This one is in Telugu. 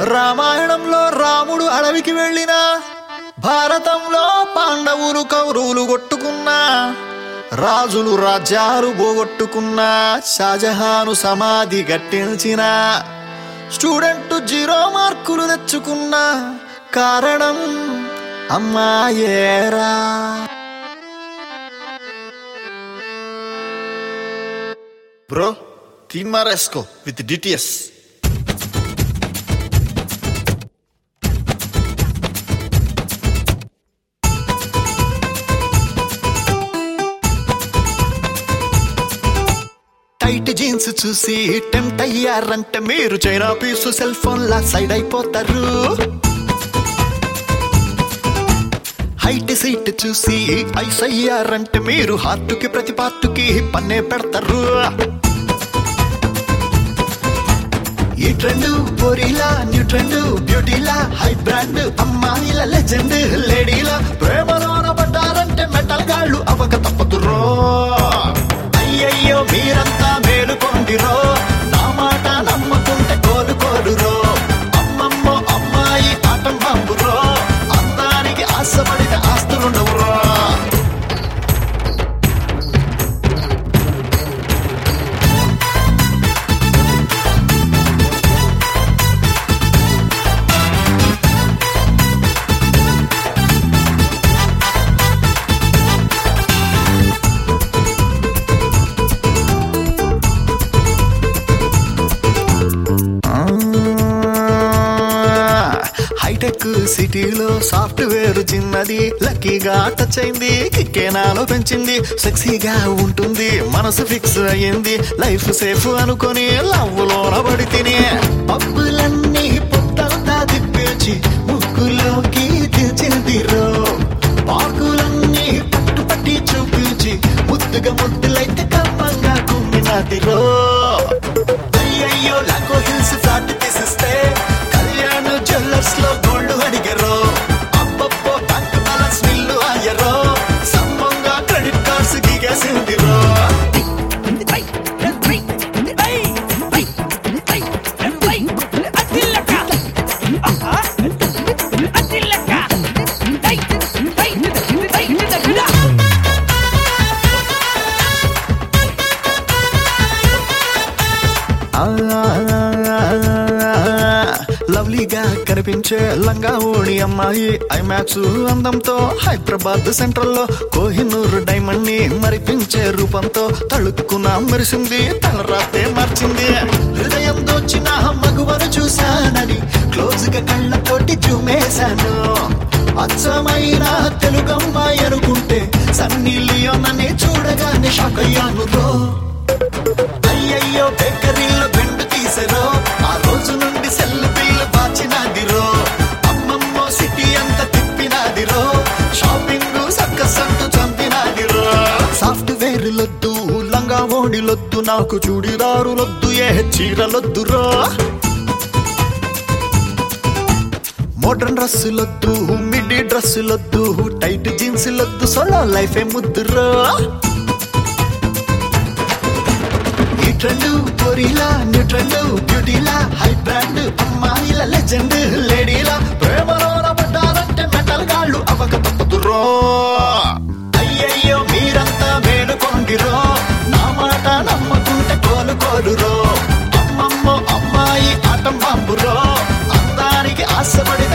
రామాయణంలో రాముడు అడవికి వెళ్ళినా భారతంలో పాండవులు కౌరవులు కొట్టుకున్నా రాజులు రాజ్యాలు పోగొట్టుకున్నా షాజహాను సమాధి గట్టించిన స్టూడెంట్ జీరో మార్కులు తెచ్చుకున్నా కారణం అమ్మాయేరా బ్రో తీన్మారేస్కో విత్ డిటిఎస్ టైట్ జీన్స్ చూసి టెంప్ట్ అయ్యారంటే మీరు చైనా పీసు సెల్ ఫోన్ లా సైడ్ అయిపోతారు హైట్ సీట్ చూసి ఐస్ అయ్యారంటే మీరు హార్టుకి ప్రతి పార్టుకి పన్నే పెడతారు ఈ ట్రెండ్ పొరిలా న్యూ ట్రెండ్ బ్యూటీలా హై బ్రాండ్ అమ్మాయిల లెజెండ్ లేడీలా ప్రేమలోన పడ్డారంటే మెటల్ గాళ్ళు అవక తప్పదురో అయ్యయ్యో మీరంతా మేలుకోండిరో నా మాట నమ్ముకుంటే కోలుకోరురో అమ్మమ్మో అమ్మాయి ఆటం బాంబురో అందానికి ఆశపడితే ఆస్తులుండవురో హైటెక్ సిటీలో సాఫ్ట్వేర్ చిన్నది లక్కీగా టచ్ అయింది కిక్కేనాలో పెంచింది సెక్సీగా ఉంటుంది మనసు ఫిక్స్ అయ్యింది లైఫ్ సేఫ్ అనుకొని లవ్ లోన పడి తిని పప్పులన్నీ పొట్టంతా తిప్పేచి ముక్కులోకి దించింది రో పాకులన్నీ పట్టు పట్టి చూపించి ముద్దుగా ముద్దులైతే కమ్మంగా కుమ్మినది రో అయ్యయ్యో లాకో హిల్స్ ఫ్లాట్ తీసిస్తే కళ్యాణ్ జ్యువెలర్స్ లో గోల్డ్ అడిగారు అబ్బబ్బో బ్యాంక్ బ్యాలెన్స్ నిల్లు అయ్యరో సమ్మంగా క్రెడిట్ కార్డ్స్ గీగేసిందిరో లవ్లీగా కనిపించే లంగా ఓడి అమ్మాయి ఐమాక్స్ అందంతో హైదరాబాద్ సెంట్రల్ లో కోహినూర్ డైమండ్ ని మరిపించే రూపంతో తళుక్కున మెరిసింది తలరాతే మార్చింది హృదయం దోచిన మగువను చూశానని క్లోజ్ గా కళ్ళతోటి చూమేశాను అచ్చమైన తెలుగమ్మాయి అనుకుంటే సన్నీ లియోనని చూడగానే షాక్ అయ్యాను బ్రో అయ్యయ్యో బేకరీలో బెండు తీసెరో ఆ రోజు నుండి సెల్ బిల్లు బాచినాదిరో అమ్మమ్మో సిటీ అంతా తిప్పినాదిరో షాపింగ్ సర్కస్ అంటూ చంపినాదిరో సాఫ్ట్వేర్ లొద్దు లంగా ఓడిలొద్దు నాకు చూడిదారులొద్దు ఏ చీరలొద్దురో మోడర్న్ డ్రెస్సులొద్దు మిడ్డీ డ్రెస్సులొద్దు టైట్ జీన్సులొద్దు సోలో లైఫ్ ఏ ముద్దురో ఈ ట్రెండ్ పొరిలా న్యూ ట్రెండ్ బ్యూటీలా హై బ్రాండ్ అమ్మాయిల లెజెండ్ లేడీలా ప్రేమలోన పడ్డారంటే మెటల్ గాళ్ళు అవక తప్పదురో అయ్యయ్యో మీరంతా మేలుకోండిరో నా మాట నమ్మకుంటే కోలుకోరురో అమ్మమ్మో అమ్మాయి ఆటం బాంబురో అందానికి ఆశపడి